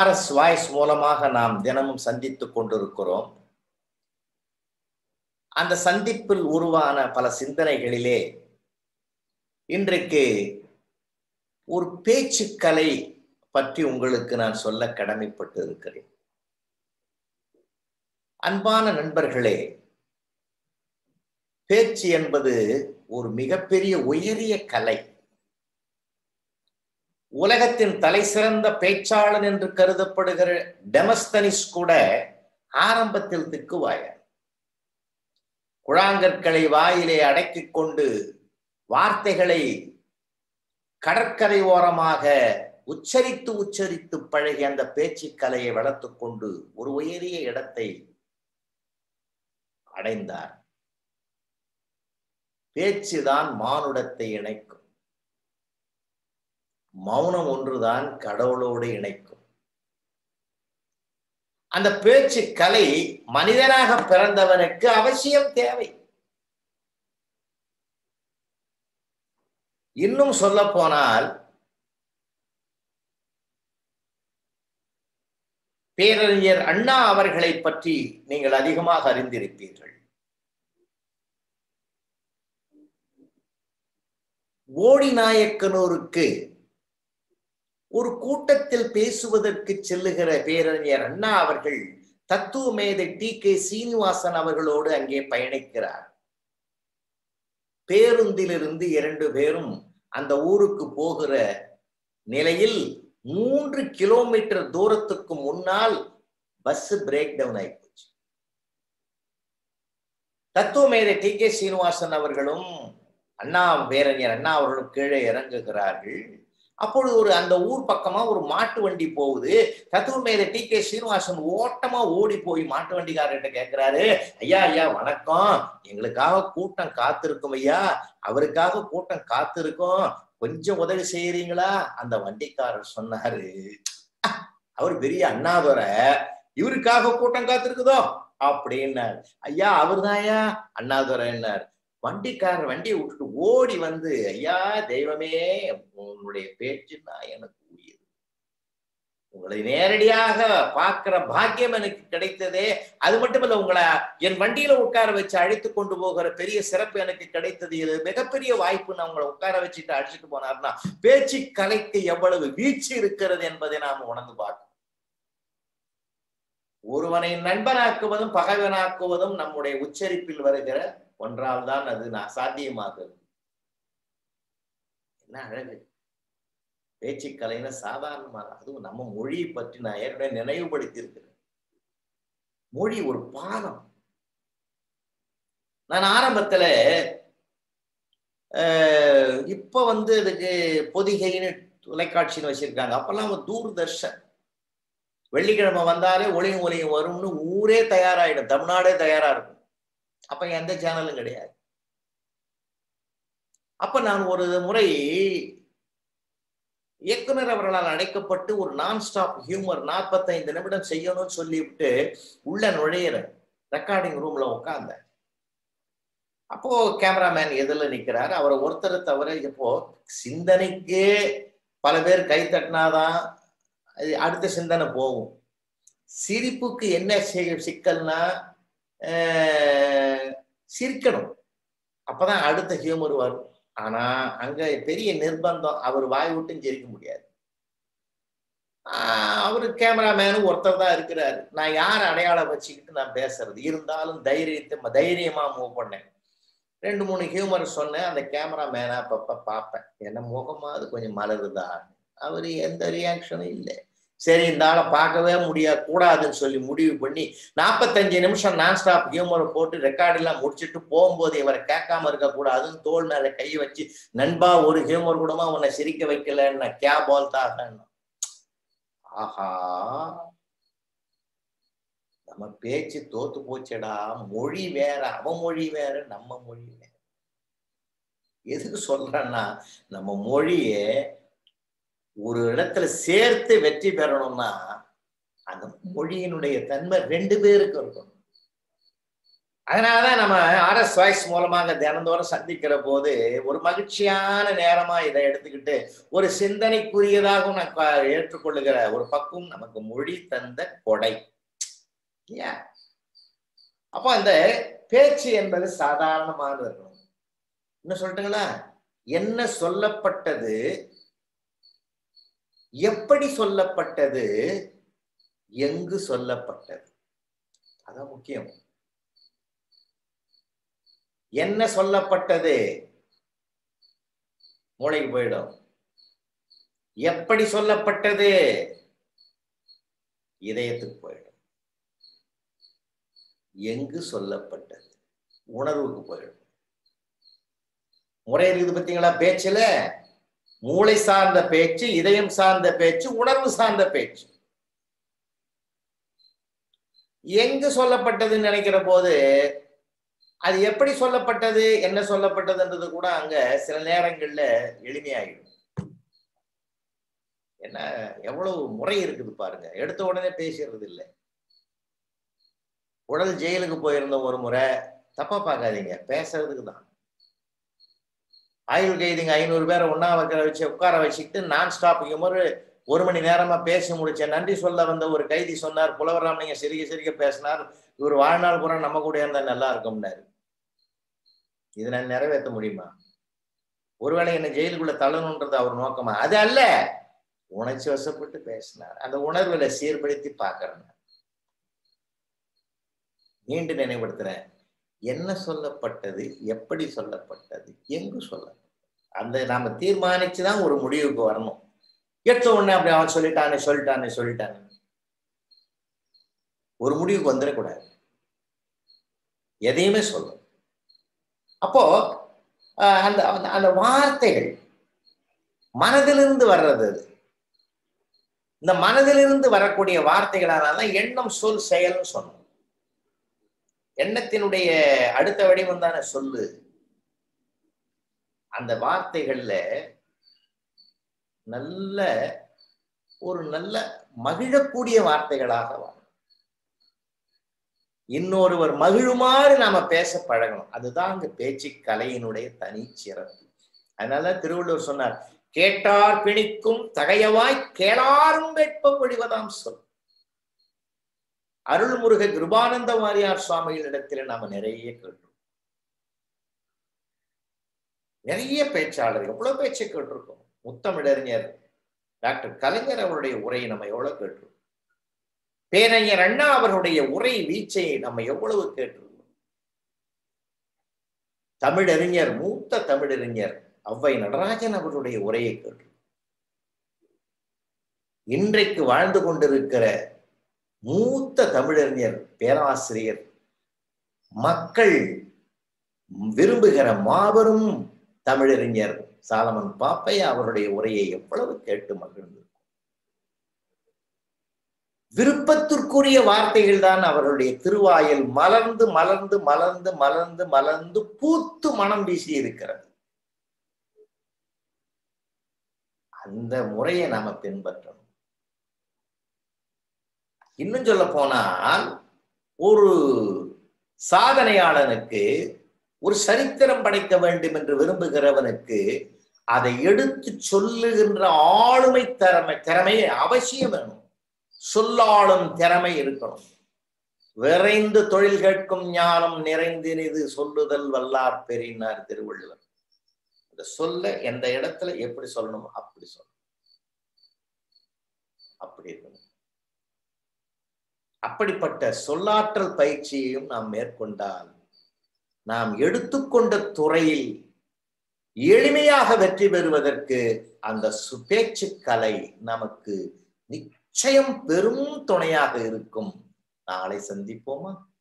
RS voice மூலமாக நாம் தினமும் சந்தித்துக் கொண்டிருக்கிறோம் அந்த சந்திப்பில் உருவான பல சிந்தனைகளிலே இன்றைக்கு ஒரு பேச்சுக்கலை பற்றி உங்களுக்கு நான் சொல்ல கடமைப்பட்டு இருக்கிறேன் அன்பான நண்பர்களே பேச்சு என்பது ஒரு மிகப்பெரிய உயரிய கலை உலகத்தின் தலை சிறந்த பேச்சாளன் என்று கருதப்படுகிற டெமஸ்தனிஸ் கூட ஆரம்பத்தில் திக்குவாயார் குழாங்கற்களை வாயிலே அடக்கிக் கொண்டு வார்த்தைகளை கடற்கரை ஓரமாக உச்சரித்து உச்சரித்து பழகிய அந்த பேச்சு கலையை வளர்த்துக் கொண்டு ஒரு உயரிய இடத்தை அடைந்தார் பேச்சுதான் மானுடத்தை இணைக்கும் மௌனம் ஒன்றுதான் கடவுளோடு இணைக்கும் அந்த பேச்சு கலை மனிதனாக பிறந்தவனுக்கு அவசியம் தேவை இன்னும் சொல்ல போனால் பேரறிஞர் அண்ணா அவர்களை பற்றி நீங்கள் அதிகமாக அறிந்திருப்பீர்கள் ஓடி நாயக்கனூருக்கு ஒரு கூட்டத்தில் பேசுவதற்கு செல்லுகிற பேரறிஞர் அண்ணா அவர்கள் தத்துவ மேதை டி கே சீனிவாசன் அவர்களோடு அங்கே பயணிக்கிறார் பேருந்திலிருந்து இரண்டு பேரும் அந்த ஊருக்கு போகிற நிலையில் மூன்று கிலோமீட்டர் தூரத்துக்கு முன்னால் பஸ் பிரேக் டவுன் ஆயிப்போச்சு தத்துவ மேதை டி கே சீனிவாசன் அவர்களும் அண்ணா பேரறிஞர் அண்ணா அவர்களும் கீழே இறங்குகிறார்கள் அப்பொழுது ஒரு அந்த ஊர் பக்கமா ஒரு மாட்டு வண்டி போகுது தத்துவ மேத டி கே சீனிவாசன் ஓட்டமா ஓடி போய் மாட்டு வண்டிக்காரர்கிட்ட கேட்கிறாரு ஐயா ஐயா வணக்கம் எங்களுக்காக கூட்டம் காத்திருக்கும் ஐயா அவருக்காக கூட்டம் காத்திருக்கும் கொஞ்சம் உதவி செய்யறீங்களா அந்த வண்டிக்காரர் சொன்னாரு அவர் பெரிய அண்ணாதுரை இவருக்காக கூட்டம் காத்திருக்குதோ அப்படின்னாரு ஐயா அவர்தான்யா அண்ணாதுரைன்னார் வண்டிக்காரர் வண்டியை விட்டுட்டு ஓடி வந்து ஐயா தெய்வமே உன்னுடைய பேச்சுன்னா எனக்கு உயிர் உங்களை நேரடியாக பார்க்கிற பாக்கியம் எனக்கு கிடைத்ததே அது மட்டும் இல்ல உங்களை என் வண்டியில உட்கார வச்சு அழைத்து கொண்டு போகிற பெரிய சிறப்பு எனக்கு கிடைத்தது இது மிகப்பெரிய வாய்ப்பு நான் உங்களை உட்கார வச்சுட்டு அழைச்சிட்டு போனார்னா பேச்சு கலைக்கு எவ்வளவு வீச்சு இருக்கிறது என்பதை நாம் உணர்ந்து பார்க்கணும் ஒருவனை நண்பனாக்குவதும் பகைவனாக்குவதும் நம்முடைய உச்சரிப்பில் வருகிற ஒன்றால் தான் அது நான் சாத்தியமாகுது என்ன அழகு பேச்சுக்கலைன்னு சாதாரணமாக அதுவும் நம்ம மொழியை பற்றி நான் ஏற்கனவே நினைவுபடுத்தி இருக்கிறேன் மொழி ஒரு பாலம் நான் ஆரம்பத்துல இப்ப வந்து இதுக்கு பொதிகைன்னு தொலைக்காட்சின்னு வச்சிருக்காங்க அப்பெல்லாம் தூர்தர்ஷன் வெள்ளிக்கிழமை வந்தாலே ஒளியும் ஒளியும் வரும்னு ஊரே தயாராயிடும் தமிழ்நாடே தயாரா இருக்கும் அப்ப எந்த சேனலும் கிடையாது அப்ப நான் ஒரு முறை இயக்குனர் அவர்களால் அழைக்கப்பட்டு ஒரு நான் ஸ்டாப் ஹியூமர் நாற்பத்தைந்து நிமிடம் செய்யணும்னு சொல்லிவிட்டு உள்ள நுழையிறேன் ரெக்கார்டிங் ரூம்ல உட்கார்ந்தேன் அப்போ கேமராமேன் எதில் நிற்கிறார் அவரை ஒருத்தரை தவிர இப்போ சிந்தனைக்கே பல பேர் கை தட்டினாதான் அடுத்த சிந்தனை போகும் சிரிப்புக்கு என்ன சிக்கல்னா சிரிக்கணும் அப்பதான் அடுத்த ஹியூமர் வரும் ஆனா அங்க பெரிய நிர்பந்தம் அவர் வாய் விட்டும் சிரிக்க முடியாது அவரு கேமராமேனு ஒருத்தர் தான் இருக்கிறாரு நான் யார் அடையாளம் வச்சுக்கிட்டு நான் பேசுறது இருந்தாலும் தைரியத்தை தைரியமா மூவ் பண்ணேன் ரெண்டு மூணு ஹியூமர் சொன்னேன் அந்த கேமராமேனை அப்பப்ப பார்ப்பேன் என்ன முகமாவது கொஞ்சம் மலருதான் அவர் எந்த ரியாக்ஷனும் இல்லை சரி இந்த ஆளை பார்க்கவே முடியாது கூடாதுன்னு சொல்லி முடிவு பண்ணி நாற்பத்தஞ்சு நிமிஷம் நான் ஸ்டாப் ஹியூமரை போட்டு ரெக்கார்டெல்லாம் முடிச்சுட்டு போகும்போது இவரை கேட்காம இருக்க கூடாதுன்னு தோல் மேல கை வச்சு நண்பா ஒரு ஹியூமர் கூடமா உன்னை சிரிக்க வைக்கலன்னு கே போல்தாக ஆஹா நம்ம பேச்சு தோத்து போச்சடா மொழி வேற அவன் மொழி வேற நம்ம மொழி வேற எதுக்கு சொல்றேன்னா நம்ம மொழிய ஒரு இடத்துல சேர்த்து வெற்றி பெறணும்னா அந்த மொழியினுடைய தன்மை ரெண்டு பேருக்கு இருக்கணும் அதனாலதான் நம்ம ஆர்எஸ் வாய்ஸ் மூலமாக தினந்தோறும் சந்திக்கிற போது ஒரு மகிழ்ச்சியான நேரமா இதை எடுத்துக்கிட்டு ஒரு சிந்தனைக்குரியதாகவும் நான் க- ஏற்றுக்கொள்ளுகிற ஒரு பக்குவம் நமக்கு மொழி தந்த கொடை இல்லையா அப்போ அந்த பேச்சு என்பது சாதாரணமானது இருக்கணும் இன்னும் சொல்லட்டுங்களா என்ன சொல்லப்பட்டது எப்படி சொல்லப்பட்டது எங்கு சொல்லப்பட்டது அதான் முக்கியம் என்ன சொல்லப்பட்டது மூளைக்கு போயிடும் எப்படி சொல்லப்பட்டது இதயத்துக்கு போயிடும் எங்கு சொல்லப்பட்டது உணர்வுக்கு போயிடும் முறை இருக்குது பார்த்தீங்களா பேச்சுல மூளை சார்ந்த பேச்சு இதயம் சார்ந்த பேச்சு உணர்வு சார்ந்த பேச்சு எங்கு சொல்லப்பட்டதுன்னு நினைக்கிற போது அது எப்படி சொல்லப்பட்டது என்ன சொல்லப்பட்டதுன்றது கூட அங்க சில நேரங்கள்ல எளிமையாகிடும் என்ன எவ்வளவு முறை இருக்குது பாருங்க எடுத்த உடனே பேசுறது இல்லை உடல் ஜெயிலுக்கு போயிருந்த ஒரு முறை தப்பா பார்க்காதீங்க பேசுறதுக்கு தான் ஆயுள் கைதிங்க ஐநூறு பேரை ஒண்ணா வைக்கிற வச்சு உட்கார வச்சுக்கிட்டு நான் ஸ்டாப் ஒரு ஒரு மணி நேரமா பேசி முடிச்சேன் நன்றி சொல்ல வந்த ஒரு கைதி சொன்னார் புலவராம் நீங்க சிரிக்க சிரிக்க பேசினார் இவர் வாழ்நாள் பூரா நம்ம கூட இருந்தா நல்லா இருக்கும்னாரு இதை நான் நிறைவேற்ற முடியுமா ஒருவேளை என்ன ஜெயிலுக்குள்ள தள்ளணுன்றது அவர் நோக்கமா அது அல்ல உணர்ச்சி வசப்பட்டு பேசினார் அந்த உணர்வுல சீர்படுத்தி பார்க்கறேன் மீண்டும் நினைவுபடுத்துறேன் என்ன சொல்லப்பட்டது எப்படி சொல்லப்பட்டது எங்கு சொல்லப்பட்டது அந்த நாம தீர்மானிச்சுதான் ஒரு முடிவுக்கு வரணும் எடுத்த உடனே அப்படி அவன் சொல்லிட்டானே சொல்லிட்டானே சொல்லிட்டானே ஒரு முடிவுக்கு வந்துடக்கூடாது எதையுமே சொல்லும் அப்போ ஆஹ் அந்த அந்த- அந்த வார்த்தைகள் மனதிலிருந்து வர்றது அது இந்த மனதிலிருந்து வரக்கூடிய வார்த்தைகளால எண்ணம் சொல் செயல்னு சொன்னோம் எண்ணத்தினுடைய அடுத்த வடிவம் தானே சொல்லு அந்த வார்த்தைகள்ல நல்ல ஒரு நல்ல மகிழக்கூடிய வார்த்தைகளாக வரும் இன்னொருவர் மகிழுமாறு நாம பேச பழகணும் அதுதான் அங்க பேச்சு கலையினுடைய தனி சிறப்பு அதனால திருவள்ளுவர் சொன்னார் கேட்டார் பிணிக்கும் தகையவாய் கேளாரும் வெட்பம் ஒழிவதாம் சொல் அருள்முருக கிருபானந்த வாரியார் சுவாமிகளிடத்துல நாம நிறைய கேட்டோம் நிறைய பேச்சாளர் எவ்வளவு பேச்சை கேட்டிருக்கோம் முத்தமிழறிஞர் டாக்டர் கலைஞர் அவருடைய உரையை நம்ம எவ்வளவு கேட்டிருக்கோம் பேரறிஞர் அண்ணா அவர்களுடைய உரை வீச்சை நம்ம எவ்வளவு கேட்டிருக்கோம் தமிழறிஞர் மூத்த தமிழறிஞர் ஔவை நடராஜன் அவர்களுடைய உரையை கேட்டிருக்கோம் இன்றைக்கு வாழ்ந்து கொண்டிருக்கிற மூத்த தமிழறிஞர் பேராசிரியர் மக்கள் விரும்புகிற மாபெரும் தமிழறிஞர் சாலமன் பாப்பையா அவருடைய உரையை எவ்வளவு கேட்டு மகிழ்ந்து விருப்பத்திற்குரிய வார்த்தைகள் தான் அவருடைய திருவாயில் மலர்ந்து மலர்ந்து மலர்ந்து மலர்ந்து மலர்ந்து பூத்து மனம் வீசி இருக்கிறது அந்த முறையை நாம பின்பற்றணும் இன்னும் சொல்ல போனால் ஒரு சாதனையாளனுக்கு ஒரு சரித்திரம் படைக்க வேண்டும் என்று விரும்புகிறவனுக்கு அதை எடுத்து சொல்லுகின்ற ஆளுமை திறமை திறமை அவசியம் வேணும் சொல்லாளும் திறமை இருக்கணும் விரைந்து தொழில் கேட்கும் ஞானம் நிறைந்தினிது சொல்லுதல் வல்லார் பெரினார் திருவள்ளுவர் இந்த சொல்ல எந்த இடத்துல எப்படி சொல்லணும் அப்படி சொல்லணும் அப்படி இருக்கணும் அப்படிப்பட்ட சொல்லாற்றல் பயிற்சியையும் நாம் மேற்கொண்டால் நாம் எடுத்துக்கொண்ட துறையில் எளிமையாக வெற்றி பெறுவதற்கு அந்த சு- பேச்சுக் கலை நமக்கு நிச்சயம் பெரும் துணையாக இருக்கும் நாளை சந்திப்போமா